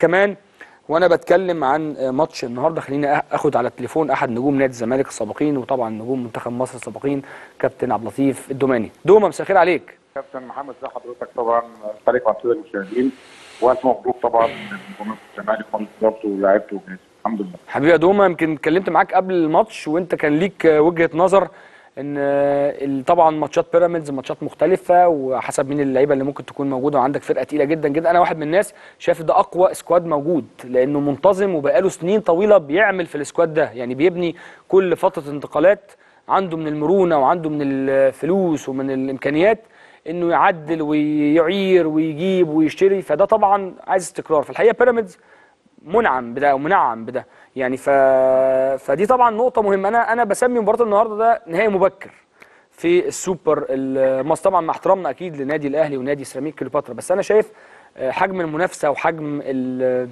كمان وانا بتكلم عن ماتش النهارده خليني اخد على التليفون احد نجوم نادي الزمالك السابقين وطبعا نجوم منتخب مصر السابقين كابتن عبد اللطيف الدوماني دوما مساء الخير عليك كابتن محمد ازي حضرتك طبعا فريق عطيه المشاهدين والف مبروك طبعا لنجوم الزمالك وادارته ولاعيبته وجهازه الحمد لله حبيبي يا دوما يمكن اتكلمت معاك قبل الماتش وانت كان ليك وجهه نظر ان طبعا ماتشات بيراميدز ماتشات مختلفه وحسب مين اللعيبه اللي ممكن تكون موجوده وعندك فرقه تقيله جدا جدا انا واحد من الناس شايف ده اقوى سكواد موجود لانه منتظم وبقاله سنين طويله بيعمل في السكواد ده يعني بيبني كل فتره انتقالات عنده من المرونه وعنده من الفلوس ومن الامكانيات انه يعدل ويعير ويجيب ويشتري فده طبعا عايز استقرار في الحقيقه بيراميدز منعم بده ومنعم بده يعني ف... فدي طبعا نقطه مهمه انا انا بسمي مباراه النهارده ده نهائي مبكر في السوبر المصري طبعا مع احترامنا اكيد لنادي الاهلي ونادي سيراميك كليوباترا بس انا شايف حجم المنافسه وحجم ال...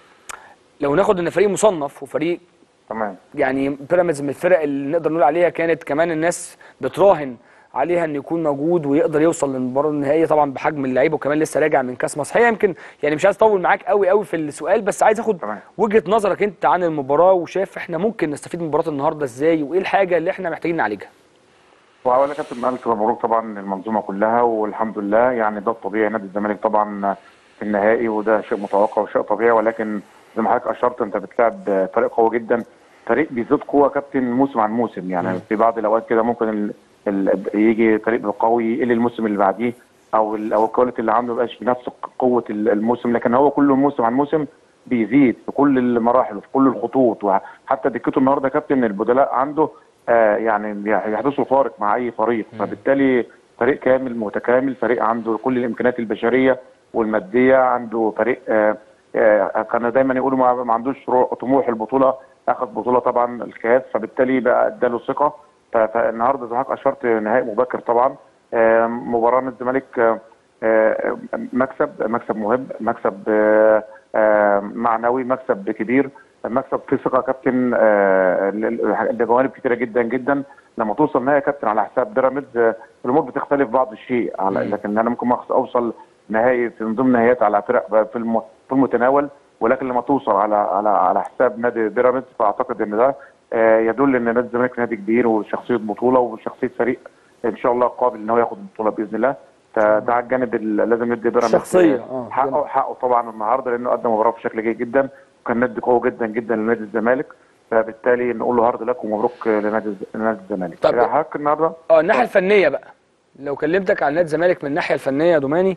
لو ناخد ان فريق مصنف وفريق تمام يعني بيراميدز من الفرق اللي نقدر نقول عليها كانت كمان الناس بتراهن عليها انه يكون موجود ويقدر يوصل للمباراه النهائيه طبعا بحجم اللعيبه وكمان لسه راجع من كاس مصر هي يمكن يعني مش عايز اطول معاك قوي قوي في السؤال بس عايز اخد تمام. وجهه نظرك انت عن المباراه وشايف احنا ممكن نستفيد من مباراه النهارده ازاي وايه الحاجه اللي احنا محتاجين نعالجها واولا يا كابتن الف مبروك طبعا للمنظومه كلها والحمد لله يعني ده الطبيعي نادي الزمالك طبعا في النهائي وده شيء متوقع وشيء طبيعي ولكن زي ما حضرتك اشرت انت بتلعب فريق قوي جدا فريق بيزيد قوه كابتن موسم عن موسم يعني مم. في بعض الاوقات كده ممكن ال... ال... يجي فريق قوي يقل الموسم اللي بعديه او ال... او الكواليتي اللي عنده ما يبقاش بنفس قوه ال- الموسم لكن هو كل موسم عن موسم بيزيد في كل المراحل وفي كل الخطوط وحتى دكته النهارده كابتن البدلاء عنده آه يعني يحدثوا فارق مع اي فريق فبالتالي فريق كامل متكامل فريق عنده كل الامكانيات البشريه والماديه عنده فريق آه آه كانوا دايما يقولوا ما ما عندوش رو- طموح البطوله اخذ بطوله طبعا الكاس فبالتالي بقى اداله ثقه ف- فالنهارده زي ما حضرتك اشرت نهائي مبكر طبعا آه، مباراه من الزمالك آه، آه، مكسب مكسب مهم مكسب آه، آه، معنوي مكسب كبير مكسب فيه ثقه يا كابتن آه، ل- ل- لجوانب كتيره جدا جدا لما توصل نهائي يا كابتن على حساب بيراميدز آه، الامور بتختلف بعض الشيء على لكن انا ممكن أخ- اوصل نهائي في من ضمن نهائيات على فرق في الم- في المتناول ولكن لما توصل على على على حساب نادي بيراميدز فاعتقد ان ده آه، يدل ان نادي الزمالك نادي كبير وشخصيه بطوله وشخصيه فريق ان شاء الله قابل ان هو ياخد البطوله باذن الله فده على الجانب اللي لازم ندي بيراميدز شخصية، آه. حقه حقه طبعا النهارده لانه قدم مباراه بشكل جيد جدا وكان ندي قوي جدا جدا لنادي الزمالك فبالتالي نقول له هارد لك ومبروك لنادي الز- لنادي الزمالك طب- حضرتك النهارده اه الناحيه الفنيه بقى لو كلمتك عن نادي الزمالك من الناحيه الفنيه يا دوماني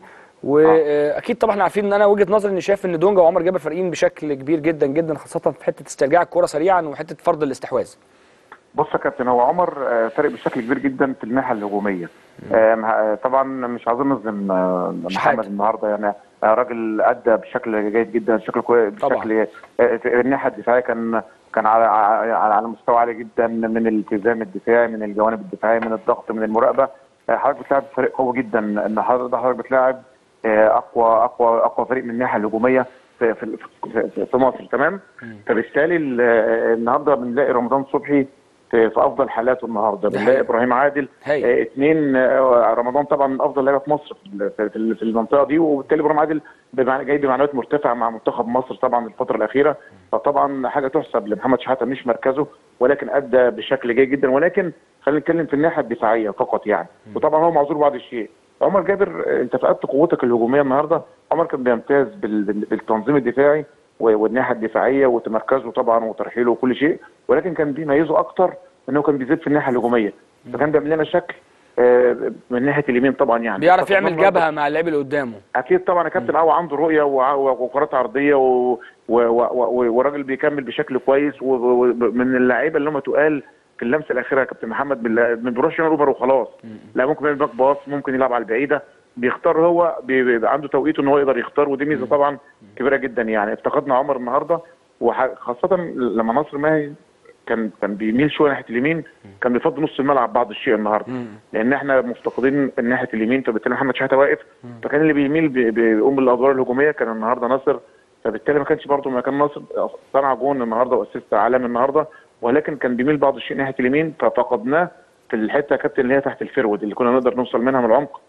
واكيد طبعا احنا عارفين ان انا وجهه نظري اني شايف ان دونجا وعمر جابر فارقين بشكل كبير جدا جدا خاصه في حته استرجاع الكره سريعا وحته فرض الاستحواذ بص يا كابتن هو عمر آه، فارق بشكل كبير جدا في الناحيه الهجوميه آه، مع- طبعا مش عاوزين نظلم آه، شحاتة. محمد النهارده يعني آه، راجل ادى بشكل جيد جدا بشكل كويس طبعا. بشكل آه، في الناحيه الدفاعيه كان كان على على على مستوى عالي جدا من الالتزام الدفاعي من الجوانب الدفاعيه من الضغط من المراقبه آه، حضرتك بتلعب فريق قوي جدا النهارده حضرتك بتلاعب آه، اقوى اقوى اقوى فريق من الناحيه الهجوميه في في في, في, في مصر تمام فبالتالي ال- آه، النهارده بنلاقي رمضان صبحي في, في افضل حالاته النهارده دي بنلاقي حقيقة. ابراهيم عادل هايل. آه، اثنين آه، رمضان طبعا من افضل لعيبه في مصر في, في, في, في المنطقه دي وبالتالي ابراهيم عادل بمعنى جاي بمعنويات مرتفعه مع منتخب مصر طبعا الفتره الاخيره فطبعا حاجه تحسب لمحمد شحاته مش مركزه ولكن ادى بشكل جيد جدا ولكن خلينا نتكلم في الناحيه الدفاعيه فقط يعني وطبعا هو معذور بعض الشيء عمر جابر آه، انت فقدت قوتك الهجوميه النهارده عمر كان بيمتاز بال- بال- بالتنظيم الدفاعي و- والناحيه الدفاعيه وتمركزه طبعا وترحيله وكل شيء ولكن كان بيميزه اكتر انه كان بيزيد في الناحيه الهجوميه فكان بيعمل لنا شكل آه، من ناحيه اليمين طبعا يعني بيعرف يعمل فقدنا جبهه مع اللعيب اللي قدامه اكيد طبعا يا كابتن هو عنده رؤيه وع- وقرارات عرضيه و- و- و- و- وراجل بيكمل بشكل كويس ومن اللعيبه اللي هم تقال في اللمسه الاخيره يا كابتن محمد بال- ما بيروحش يعمل اوفر وخلاص لا ممكن يعمل باك باص ممكن يلعب على البعيده بيختار هو بي- بيبقى عنده توقيته ان هو يقدر يختار ودي ميزه طبعا كبيره جدا يعني افتقدنا عمر النهارده وخاصه لما ناصر ماهي كان كان بيميل شويه ناحيه اليمين كان بيفضل نص الملعب بعض الشيء النهارده لان احنا مفتقدين ناحيه اليمين فبالتالي محمد شحاته واقف فكان اللي بيميل بي- بيقوم بالادوار الهجوميه كان النهارده ناصر فبالتالي ما كانش برضه مكان ناصر صنع جون النهارده واسيست عالمي النهارده ولكن كان بيميل بعض الشيء ناحيه اليمين ففقدناه في الحته يا كابتن اللي هي تحت الفرود اللي كنا نقدر نوصل منها من العمق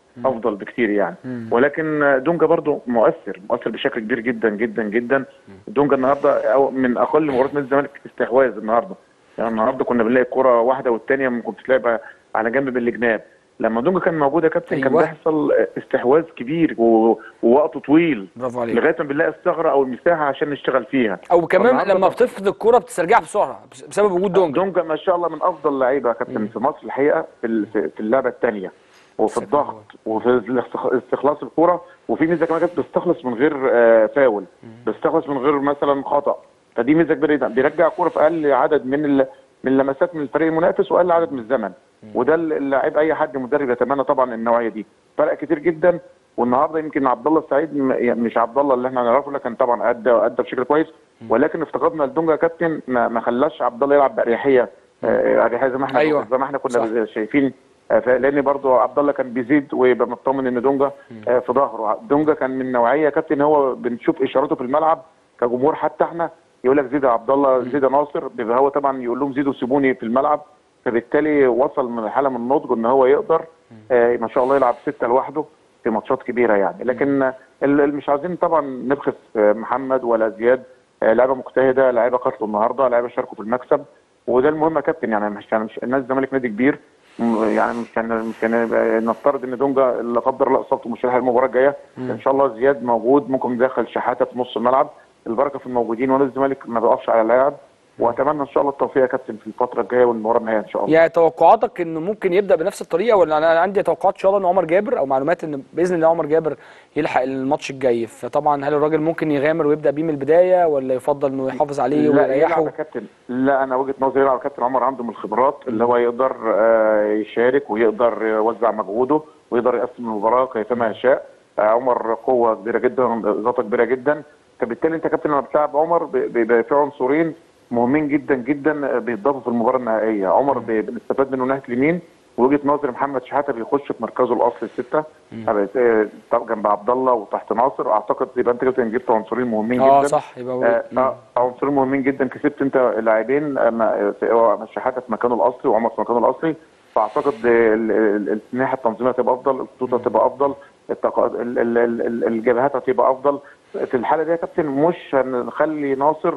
افضل بكتير يعني ولكن دونجا برضو مؤثر مؤثر بشكل كبير جدا جدا جدا دونجا النهارده أو من اقل مباريات نادي الزمالك استحواذ النهارده يعني النهارده كنا بنلاقي الكره واحده والثانيه ممكن تتلعب على جنب بالجناب لما دونجا كان موجود يا كابتن كان أيوة. بيحصل استحواذ كبير و- ووقت طويل برافو عليك لغايه ما بنلاقي الثغره او المساحه عشان نشتغل فيها او كمان النهاردة لما بتفقد الكرة بتسترجعها بسرعه بس- بسبب وجود دونجا دونجا ما شاء الله من افضل اللعيبه يا كابتن في مصر الحقيقه في ال- في في اللعبه الثانيه وفي سبحان الضغط وفي الاستخ- استخلاص الكره وفي ميزه كمان كانت بتستخلص من غير آه، فاول بتستخلص من غير مثلا خطا فدي ميزه كبيره جدا بيرجع الكره في اقل عدد من ال- من لمسات من الفريق المنافس واقل عدد من الزمن وده اللاعب اي حد مدرب يتمنى طبعا النوعيه دي فرق كتير جدا والنهارده يمكن عبد الله السعيد م- يعني مش عبد الله اللي احنا نعرفه لكن طبعا ادى ادى بشكل كويس ولكن افتقدنا لدونجا كابتن ما, ما خلاش عبد الله يلعب باريحيه آه، اريحيه زي ما احنا أيوة. زي ما احنا كنا صح. شايفين آه، ف- لان برضو عبد الله كان بيزيد ويبقى مطمن ان دونجا آه، في ظهره دونجا كان من نوعيه يا كابتن هو بنشوف اشاراته في الملعب كجمهور حتى احنا يقول لك زيد يا عبد الله زيد يا ناصر بيبقى هو طبعا يقول لهم زيدوا سيبوني في الملعب فبالتالي وصل من حاله من النضج ان هو يقدر آه، ما شاء الله يلعب سته لوحده في ماتشات كبيره يعني لكن آه، ال- ال- مش عايزين طبعا نبخس آه، محمد ولا زياد آه، لعيبه مجتهده لعيبه قاتلوا النهارده لعيبه شاركوا في المكسب وده المهم يا كابتن يعني مش يعني مش الناس الزمالك نادي كبير م- يعني مش كان مش كان يبقى نفترض ان دونجا لا قدر الله اصابته مش هيلحق المباراه الجايه ان شاء الله زياد موجود ممكن ندخل شحاته في نص الملعب البركه في الموجودين ونادي الزمالك ما بيقفش على اللاعب واتمنى ان شاء الله التوفيق يا كابتن في الفتره الجايه والمباراه النهائيه ان شاء الله يعني توقعاتك انه ممكن يبدا بنفس الطريقه ولا انا عندي توقعات ان شاء الله ان عمر جابر او معلومات ان باذن الله عمر جابر يلحق الماتش الجاي فطبعا هل الراجل ممكن يغامر ويبدا بيه من البدايه ولا يفضل انه يحافظ عليه لا يلعب ويريحه يا كابتن لا انا وجهه نظري يلعب كابتن عمر عنده من الخبرات اللي هو يقدر آه، يشارك ويقدر يوزع مجهوده ويقدر يقسم المباراه كيفما يشاء آه، عمر قوه كبيره جدا ذاته كبيره جدا فبالتالي انت كابتن لما بتلعب عمر ب- بيبقى في عنصرين مهمين جدا جدا بيتضافوا في المباراه النهائيه عمر بي- بنستفاد منه ناحيه اليمين ووجهه نظري محمد شحاته بيخش في مركزه الاصلي السته آه، طب جنب عبد الله وتحت ناصر اعتقد يبقى انت كابتن جبت عنصرين مهمين اه جدا صح يبقى آه، مم. آه، عنصرين مهمين جدا كسبت انت لاعبين آه، ما- في- هو شحاته في مكانه الاصلي وعمر في مكانه الاصلي فاعتقد ال- ال- الناحيه التنظيميه هتبقى افضل الخطوط هتبقى افضل التق- ال- ال- ال- ال- الجبهات هتبقى افضل في الحاله دي يا كابتن مش هنخلي ناصر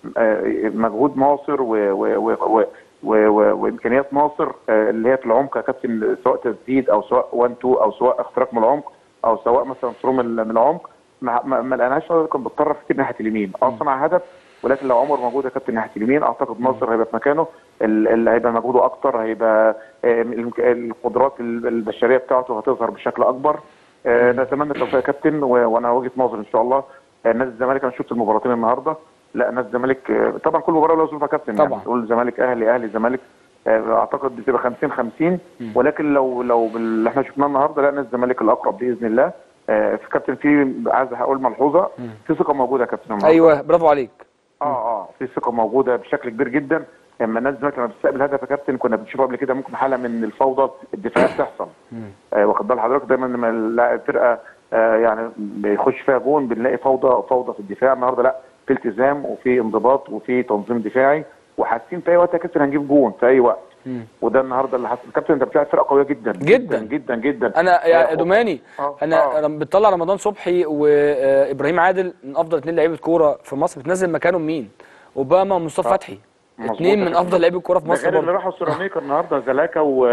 آه، مجهود ناصر و و و و و و وامكانيات ناصر آه، اللي هي في العمق يا كابتن سواء تسديد او سواء 1 2 او سواء اختراق من العمق او سواء مثلا ثرو من من العمق ما ما ما لقيناش ناصر كان بيتطرف كتير ناحيه اليمين اه صنع هدف ولكن لو عمر موجود يا كابتن ناحيه اليمين اعتقد ناصر هيبقى في مكانه ال- اللي هيبقى مجهوده اكتر هيبقى آه، الإمك- القدرات ال- البشريه بتاعته هتظهر بشكل اكبر آه، نتمنى التوفيق يا كابتن و- وانا وجهه نظري ان شاء الله آه، نادي الزمالك انا شفت المباراتين النهارده لا نادي الزمالك آه، طبعا كل مباراه لها ظروفها يا كابتن طبعا. يعني تقول الزمالك اهلي اهلي زمالك آه، اعتقد بتبقى 50 50 ولكن لو لو باللي احنا شفناه النهارده لا نادي الزمالك الاقرب باذن الله آه، في كابتن في عايز هقول ملحوظه في ثقه موجوده يا كابتن النهارده. ايوه برافو عليك اه اه في ثقه موجوده بشكل كبير جدا لما الناس دلوقتي لما بتستقبل هدف يا كابتن كنا بنشوف قبل كده ممكن حاله من الفوضى الدفاعيه بتحصل آه واخد بال حضرتك دايما لما اللاعب فرقه آه يعني بيخش فيها جون بنلاقي فوضى فوضى في الدفاع النهارده لا في التزام وفي انضباط وفي تنظيم دفاعي وحاسين في اي وقت يا كابتن هنجيب جون في اي وقت وده النهارده اللي حصل كابتن انت بتلعب فرقه قويه جدا جدا. جدا جدا انا يا آه، دوماني آه، انا آه. انا بتطلع رمضان صبحي وابراهيم عادل من افضل اثنين لعيبه كوره في مصر بتنزل مكانهم مين اوباما ومصطفى فتحي مظبوط اثنين يا من كابتن. افضل لعيبه الكوره في ده مصر غير اللي برضه راحوا سيراميكا النهارده زلاكا و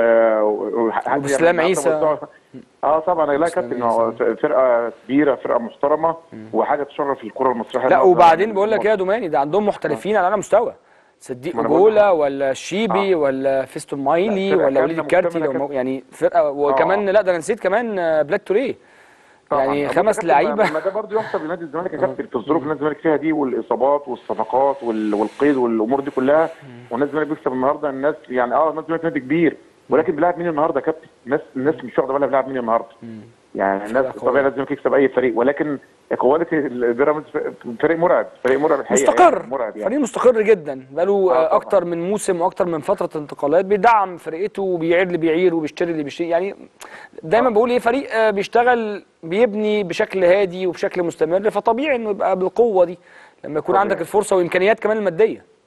و- حد وبسلام يعني عيسى. النهاردة اه طبعا لا بسلام كابتن هو فرقه كبيره فرقه محترمه وحاجه تشرف الكره المصريه لا النهاردة. وبعدين بقول لك ايه يا دوماني ده عندهم محترفين على اعلى مستوى صديق ما أنا بقول اوجولا ولا الشيبي ولا فيستون مايلي لا، فرقة ولا وليد كاملة الكارتي مكتملة لو مو- كابتن. يعني فرقه وكمان لا ده انا نسيت كمان آه، بلاك توريه طبعاً. يعني بص يا خمس كابتن، لعيبه ما ما ده برضه يحسب لنادي الزمالك يا كابتن في الظروف اللي نادي الزمالك فيها دي والاصابات والصفقات وال- والقيد والامور دي كلها ونادي الزمالك بيكسب النهارده الناس يعني اه نادي الزمالك نادي كبير ولكن بيلعب مين النهارده يا كابتن؟ الناس الناس مش واخده بالها بيلعب مين النهارده يعني الناس فرقة طبيعي قوية. نادي الزمالك يكسب اي فريق ولكن كواليتي البيراميدز فريق مرعب فريق مرعب الحقيقه مستقر يعني مرعب يعني فريق مستقر جدا بقاله آه آه طبعاً. اكتر من موسم واكتر من فتره انتقالات بيدعم فرقته وبيعير اللي بيعير وبيشتري اللي بيشتري يعني دايما بقول ايه فريق آه، بيشتغل بيبني بشكل هادي وبشكل مستمر فطبيعي انه يبقى بالقوه دي لما يكون طبيعي. عندك الفرصه وامكانيات كمان الماديه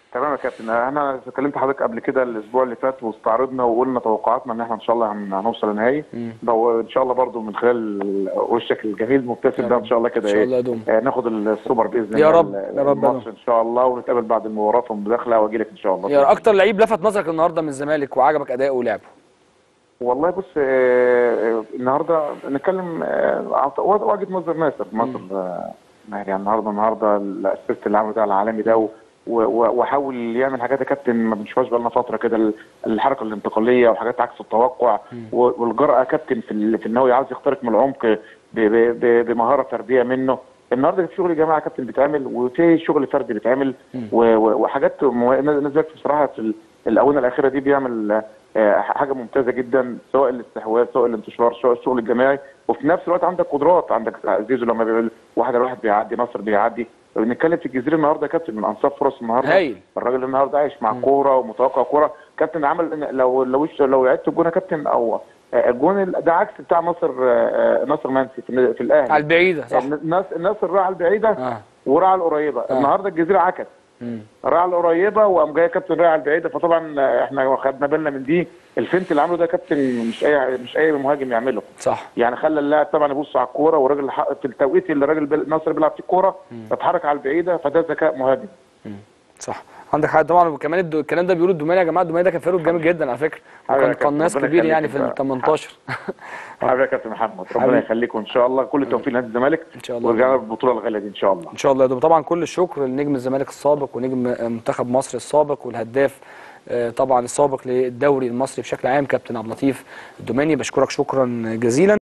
تمام يا كابتن انا كلمت حضرتك قبل كده الاسبوع اللي فات واستعرضنا وقلنا توقعاتنا ان احنا ان شاء الله هن- هنوصل النهائي ان شاء الله برضو من خلال وشك الجميل المبتسم ده ان شاء الله كده إن شاء ايه الله يدوم. آه، ناخد السوبر باذن يا الله رب، ال- يا رب يا مصر ان شاء الله ونتقابل بعد المباراه في المداخله واجي لك ان شاء الله يا اكتر لعيب لفت نظرك النهارده من الزمالك وعجبك اداؤه ولعبه والله بص آه، آه، النهارده نتكلم آه، عن واجد مصدر ناصر مصر آه، يعني النهارده النهارده الاسيست اللي عمله ده العالمي ده و- و- وحاول يعمل حاجات يا كابتن ما بنشوفهاش بقالنا فتره كده ال- الحركه الانتقاليه وحاجات عكس التوقع و- والجرأه يا كابتن في ال- في ان هو عايز يخترق من العمق ب- ب- ب- بمهاره فرديه منه النهارده في شغل جماعه يا كابتن بيتعمل وفي شغل فردي بيتعمل و- و- وحاجات مو- نزلت بصراحه في ال- الاونه الاخيره دي بيعمل آه، حاجه ممتازه جدا سواء الاستحواذ سواء الانتشار سواء الشغل الجماعي وفي نفس الوقت عندك قدرات عندك زيزو لما بيقول واحد على واحد بيعدي نصر بيعدي بنتكلم في الجزيره النهارده يا كابتن من انصاف فرص النهارده هايل. الراجل النهارده عايش مع كوره ومتوقع كوره كابتن عمل لو لو لو عدت الجون يا كابتن او آه، الجون ال- ده عكس بتاع ناصر آه، آه، ناصر منسي في, الن- في الاهلي على البعيده صح الناس ناصر راح على البعيده آه. وراح على القريبه النهارده الجزيره عكس مم. راح على القريبه وقام جاي كابتن رايح على البعيده فطبعا آه، احنا خدنا بالنا من دي الفنت اللي عمله ده كابتن مش اي مش اي مهاجم يعمله صح يعني خلى اللاعب طبعا يبص على الكوره والراجل حق- في التوقيت اللي الراجل بيل- ناصر بيلعب فيه الكوره اتحرك على البعيده فده ذكاء مهاجم صح عندك حق طبعا وكمان الدو... الكلام ده بيقولوا الدوماني يا جماعه الدوماني ده كان فيرود جامد جدا على فكره حبيبي يا وكان كابتن، قناص ربنا كبير يخليك يعني في ال انت. 18 حبيبي يا كابتن محمد حبيبي. ربنا يخليك وان شاء الله كل التوفيق لنادي الزمالك إن شاء الله. ورجعنا بالبطوله الغاليه دي ان شاء الله ان شاء الله يا دوب طبعا كل الشكر لنجم الزمالك السابق ونجم منتخب مصر السابق والهداف آه، طبعا السابق للدوري المصري بشكل عام كابتن عبد اللطيف الدوماني بشكرك شكرا جزيلا